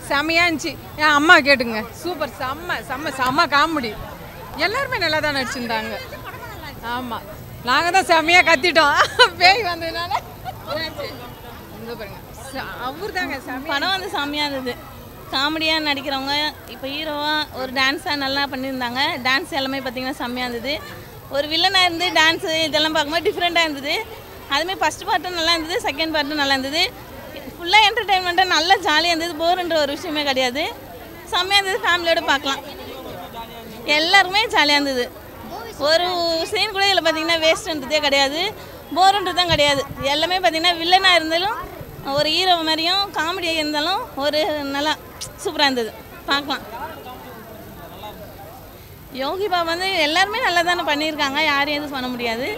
செம்மையா இருந்துச்சு என் அம்மா கேட்டுங்க சூப்பர் செம்ம செம்ம செம்ம காமெடி எல்லாருமே நல்லா தான் நடிச்சிருந்தாங்க ஆமாம் நாங்கள் தான் செம்மையாக கத்திட்டோம் பேய் வந்ததுனால இங்க பாருங்க அவர் தாங்க செம்ம படம் வந்து செம்மையாக இருந்தது காமெடியாக நடிக்கிறவங்க இப்போ ஹீரோவாக ஒரு டான்ஸாக நல்லா பண்ணியிருந்தாங்க டான்ஸ் எல்லாமே பார்த்தீங்கன்னா செம்மையாக இருந்தது ஒரு வில்லனாக இருந்து டான்ஸு இதெல்லாம் பார்க்கும்போது டிஃப்ரெண்ட்டாக இருந்தது அதுமாதிரி ஃபஸ்ட் பார்ட்டும் நல்லா இருந்தது செகண்ட் பார்ட்டும் நல்லா இருந்தது ஃபுல்லாக என்டர்டெயின்மெண்ட்டாக நல்லா ஜாலியாக இருந்தது போர்ன்ற ஒரு விஷயமே கிடையாது செம்மையாக இருந்தது ஃபேமிலியோட பார்க்கலாம் எல்லாருமே ஜாலியாக இருந்தது ஒரு சீன் கூட இதில் பார்த்தீங்கன்னா வேஸ்ட்ன்றதே கிடையாது போருன்றது தான் கிடையாது எல்லாமே பார்த்தீங்கன்னா வில்லனாக இருந்தாலும் ஒரு ஹீரோ மாதிரியும் காமெடியாக இருந்தாலும் ஒரு நல்லா சூப்பராக இருந்தது பார்க்கலாம் யோகி பாபா வந்து எல்லாருமே நல்லா தானே பண்ணியிருக்காங்க யாரும் எதுவும் பண்ண முடியாது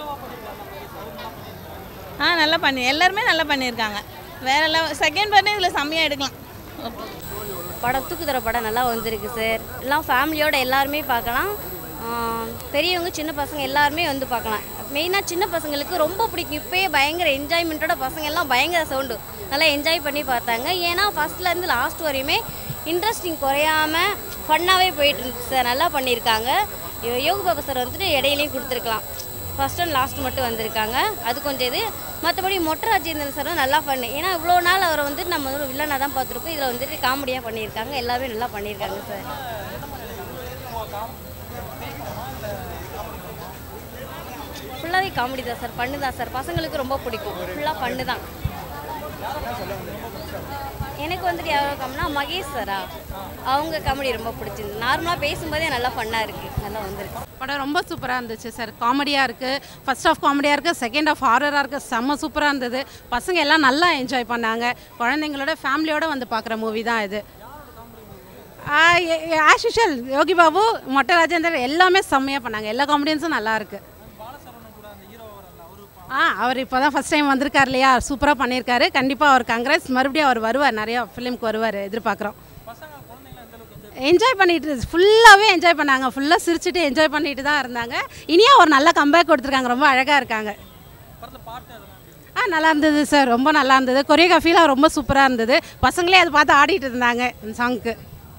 ஆ நல்லா பண்ணி எல்லாருமே நல்லா பண்ணியிருக்காங்க வேற லெவல் செகண்ட் பார்ட்டு இதில் செம்மையாக எடுக்கலாம் ஓகே படம் தூக்கு தர படம் நல்லா வந்திருக்கு சார் எல்லாம் ஃபேமிலியோட எல்லாருமே பார்க்கலாம் ஆஹ் பெரியவங்க சின்ன பசங்க எல்லாருமே வந்து பார்க்கலாம் மெயினாக சின்ன பசங்களுக்கு ரொம்ப பிடிக்கும் இப்போயே பயங்கர என்ஜாய்மெண்ட்டோட பசங்க எல்லாம் பயங்கர சவுண்டு நல்லா என்ஜாய் பண்ணி பார்த்தாங்க ஏன்னா ஃபஸ்ட்லேருந்து லாஸ்ட் வரையுமே இன்ட்ரெஸ்டிங் குறையாம ஃபன்னாகவே போயிட்டு இருந்துச்சு சார் நல்லா பண்ணியிருக்காங்க யோ- யோகி பாபா சார் வந்துட்டு இடையிலையும் கொடுத்துருக்கலாம் ஃபர்ஸ்ட் அண்ட் லாஸ்ட் மட்டும் வந்திருக்காங்க அது கொஞ்சம் இது மற்றபடி மொட்டை ராஜேந்திரன் சாரும் நல்லா பண்ணு ஏன்னா இவ்வளோ நாள் அவரை வந்துட்டு நம்ம ஒரு வில்லனாக தான் பார்த்துருக்கோம் இதில் வந்துட்டு காமெடியாக பண்ணியிருக்காங்க எல்லாமே நல்லா பண்ணியிருக்காங்க சார் ஃபுல்லாகவே காமெடி தான் சார் பண்ணு தான் சார் பசங்களுக்கு ரொம்ப பிடிக்கும் ஃபுல்லாக பண்ணு தான் எனக்கு வந்துட்டு யாரோ காமெடினா மகேஷ் சாரா அவங்க காமெடி ரொம்ப பிடிச்சிருந்து நார்மலாக பேசும்போதே நல்லா ஃபன்னாக இருக்குது நல்லா வந்திருக்கு படம் ரொம்ப சூப்பராக இருந்துச்சு சார் காமெடியாக இருக்குது ஃபர்ஸ்ட் ஆஃப் காமெடியாக இருக்குது செகண்ட் ஆஃப் ஹாரராக இருக்குது செம்ம சூப்பராக இருந்தது பசங்க எல்லாம் நல்லா என்ஜாய் பண்ணாங்க குழந்தைங்களோட ஃபேமிலியோட வந்து பார்க்குற மூவி தான் இது ஆஸ் யூஷுவல் யோகி பாபு மொட்டை ராஜேந்தர் எல்லாமே செம்மையாக பண்ணாங்க எல்லா காமெடியன்ஸும் நல்லா இருக்கு ஆ அவர் இப்போ தான் ஃபஸ்ட் டைம் வந்திருக்கார் இல்லையா சூப்பராக பண்ணியிருக்காரு கண்டிப்பாக அவர் காங்கிரஸ் மறுபடியும் அவர் வருவார் நிறையா ஃபிலிம்க்கு வருவார் எதிர்பார்க்குறோம் என்ஜாய் பண்ணிட்டு ஃபுல்லாகவே என்ஜாய் பண்ணாங்க ஃபுல்லாக சிரிச்சுட்டு என்ஜாய் பண்ணிட்டு தான் இருந்தாங்க இனியும் ஒரு நல்ல கம்பேக் கொடுத்துருக்காங்க ரொம்ப அழகாக இருக்காங்க ஆ நல்லா இருந்தது சார் ரொம்ப நல்லா இருந்தது கொரியோகிராஃபிலாம் ரொம்ப சூப்பராக இருந்தது பசங்களே அதை பார்த்து ஆடிட்டு இருந்தாங்க இந்த சாங்க்கு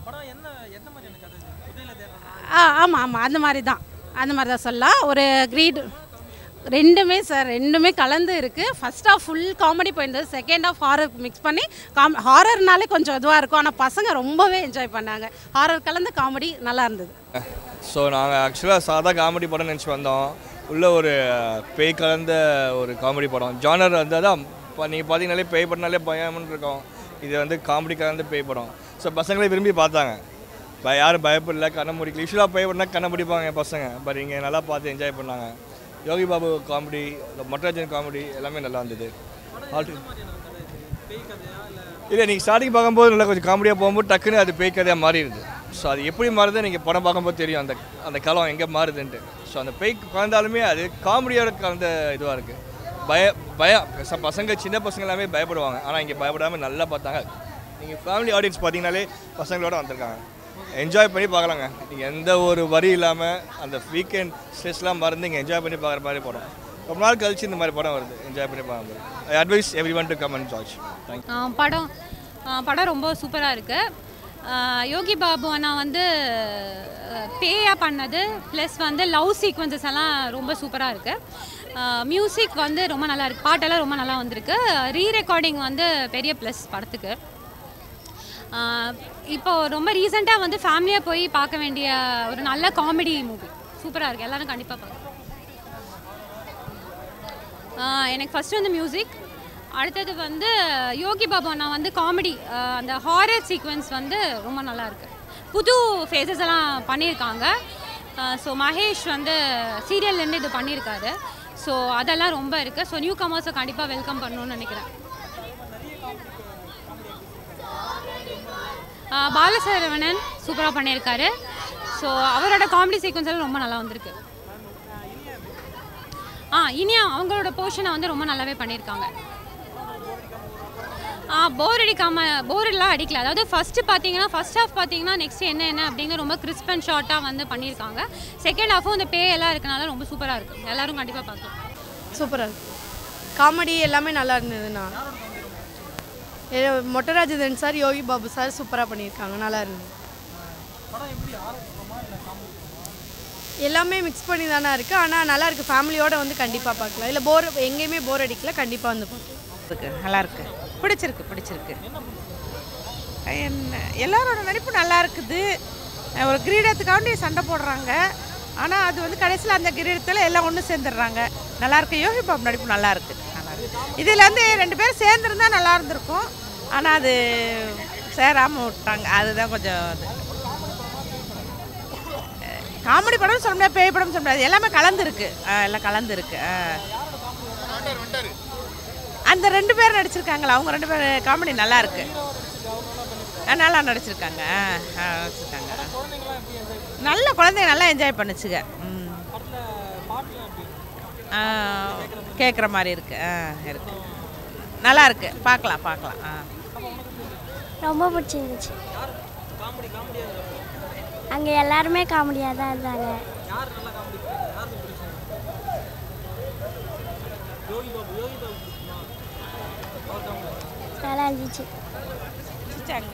ஆ ஆமாம் ஆமாம் அந்த மாதிரி தான் அந்த மாதிரி தான் சொல்லலாம் ஒரு க்ரீட் ரெண்டுமே சார் ரெண்டுமே கலந்து இருக்குது ஃபர்ஸ்ட் ஆஃப் ஃபுல் காமெடி போயிருந்தது செகண்ட் ஆஃப் ஹாரர் மிக்ஸ் பண்ணி காம் ஹாரர்னாலே கொஞ்சம் இதுவாக இருக்கும் ஆனால் பசங்க ரொம்பவே என்ஜாய் பண்ணாங்க ஹாரர் கலந்து காமெடி நல்லா இருந்தது ஸோ நாங்கள் ஆக்சுவலாக சாதா காமெடி படம் நினச்சி வந்தோம் உள்ள ஒரு பேய் கலந்த ஒரு காமெடி படம் ஜானர் வந்து அதான் இப்போ நீங்கள் பார்த்தீங்கனாலே பேய் படம்னாலே பயம்னு இருக்கும் இது வந்து காமெடி கலந்த பேய் படம் ஸோ பசங்களே விரும்பி பார்த்தாங்க ப யாரும் பயப்படல கண்ண முடிக்கல யூஸ்வலாக பேய் படம்னா கண்ண முடிப்பாங்க என் பசங்க பட் இங்கே நல்லா பார்த்து என்ஜாய் பண்ணாங்க யோகி பாபு காமெடி மொட்டராஜன் காமெடி எல்லாமே நல்லா இருந்தது ஆல்ட்டு இல்லை நீங்கள் ஸ்டார்டிங் பார்க்கும்போது நல்லா கொஞ்சம் காமெடியாக போகும்போது டக்குன்னு அது பேய் கதையாக மாறிடுது ஸோ அது எப்படி மாறுது நீங்கள் படம் பார்க்கும்போது தெரியும் அந்த அந்த களம் எங்கே மாறுதுன்ட்டு ஸோ அந்த பேய் கலந்தாலுமே அது காமெடியோட கலந்த இதுவாக இருக்குது பய பயம் பச- பசங்க சின்ன பசங்க எல்லாமே பயப்படுவாங்க ஆனால் இங்கே பயப்படாமல் நல்லா பார்த்தாங்க நீங்கள் ஃபேமிலி ஆடியன்ஸ் பார்த்தீங்கனாலே பசங்களோட வந்திருக்காங்க என்ஜாய் பண்ணி பார்க்கலாங்க நீங்கள் எந்த ஒரு வரி இல்லாமல் அந்த வீக்கெண்ட் ஸ்ட்ரெஸ்லாம் மறந்து இங்கே என்ஜாய் பண்ணி பார்க்குற மாதிரி படம் ரொம்ப நாள் கழிச்சு இந்த மாதிரி படம் வருது என்ஜாய் பண்ணி பார்க்க I advise everyone to come and George thank you ஆ, படம் ஆ, படம் ரொம்ப சூப்பராக இருக்குது யோகி பாபு அண்ணா வந்து பேயாக பண்ணது ப்ளஸ் வந்து லவ் சீக்வன்சஸ் எல்லாம் ரொம்ப சூப்பராக இருக்குது மியூசிக் வந்து ரொம்ப நல்லா இருக்கு பாட்டெல்லாம் ரொம்ப நல்லா வந்திருக்கு ரீ ரெக்கார்டிங் வந்து பெரிய ப்ளஸ் படத்துக்கு ஆ, இப்போ ரொம்ப ரீசெண்டாக வந்து ஃபேமிலியாக போய் பார்க்க வேண்டிய ஒரு நல்ல காமெடி மூவி சூப்பராக இருக்குது எல்லாரும் கண்டிப்பாக பார்க்கலாம் ஆஹ் எனக்கு ஃபஸ்ட்டு வந்து மியூசிக் அடுத்தது வந்து யோகி பாபு அண்ணா வந்து காமெடி அந்த ஹாரர் சீக்வன்ஸ் வந்து ரொம்ப நல்லா இருக்கு புது ஃபேஸஸ் எல்லாம் பண்ணியிருக்காங்க ஸோ மகேஷ் வந்து சீரியல்லேருந்து இது பண்ணியிருக்காரு ஸோ அதெல்லாம் ரொம்ப இருக்குது ஸோ நியூ கமர்ஸை கண்டிப்பாக வெல்கம் பண்ணணும்னு நினைக்கிறேன் ஆஹ் பாலசரவணன் சூப்பராக பண்ணியிருக்காரு ஸோ அவரோட காமெடி சீக்வன்ஸ் எல்லாம் ரொம்ப நல்லா வந்திருக்கு ஆ இனியா அவங்களோட போர்ஷனை வந்து ரொம்ப நல்லாவே பண்ணியிருக்காங்க ஆ போர் அடிக்காம போர் எல்லாம் அடிக்கல அதாவது ஃபஸ்ட்டு பார்த்தீங்கன்னா ஃபர்ஸ்ட் ஹாஃப் பார்த்தீங்கன்னா நெக்ஸ்ட் என்ன என்ன அப்படிங்கிற ரொம்ப கிறிஸ்ப் அண்ட் ஷார்ட்டாக வந்து பண்ணியிருக்காங்க செகண்ட் ஹாஃபும் இந்த பே எல்லாம் இருக்கனால ரொம்ப சூப்பராக இருக்குது எல்லாரும் கண்டிப்பாக பார்க்கலாம் சூப்பராக இருக்கு காமெடி எல்லாமே நல்லா இருந்ததுண்ணா மொட்டராஜதன் சார் யோகி பாபு சார் சூப்பராக பண்ணியிருக்காங்க நல்லா இருந்தது எல்லாமே மிக்ஸ் பண்ணி தானே இருக்குது ஆனால் நல்லா இருக்குது ஃபேமிலியோட வந்து கண்டிப்பாக பார்க்கலாம் இல்லை போர் எங்கேயுமே போர் அடிக்கல கண்டிப்பாக வந்து பார்க்கலாம் இருக்கு நல்லா இருக்கு பிடிச்சிருக்கு பிடிச்சிருக்கு என்ன எல்லாரோட நடிப்பு நல்லா இருக்குது அஹ் ஒரு கிரீடத்துக்காண்டி சண்டை போடுறாங்க ஆனால் அது வந்து கடைசியில் அந்த கிரீடத்தில் எல்லாம் ஒன்று சேர்ந்துடுறாங்க நல்லா இருக்கு யோகி பாபு நடிப்பு நல்லா இருக்கு நல்லா இருக்கு இதில் வந்து ரெண்டு பேரும் சேர்ந்துருந்தா நல்லா இருந்திருக்கும் ஆனால் அது சேராமல் விட்டாங்க அதுதான் கொஞ்சம் இது. காமெடி படம் சொல்ல முடியாது பேய் படம் சொல்ல முடியாது எல்லாமே கலந்துருக்கு அஹ் எல்லாம் கலந்துருக்கு அஹ் அந்த ரெண்டு பேர் நடிச்சிருக்காங்களா அவங்க ரெண்டு பேர் காமெடி நல்லா இருக்கு ஆ, நல்லா நடிச்சிருக்காங்க ஆ, ஆ, நடிச்சிருக்காங்க நல்ல குழந்தைங்க நல்லா என்ஜாய் பண்ணுச்சுங்க ம். ஆ, கேட்குற மாதிரி இருக்கு ஆ இருக்கு நல்லா இருக்கு பார்க்கலாம் பார்க்கலாம் ஆ ரொம்ப பிடிச்சிருந்துச்சு அங்கே எல்லாருமே காமெடியாக தான் இருந்தாங்க நல்லா இருந்துச்சு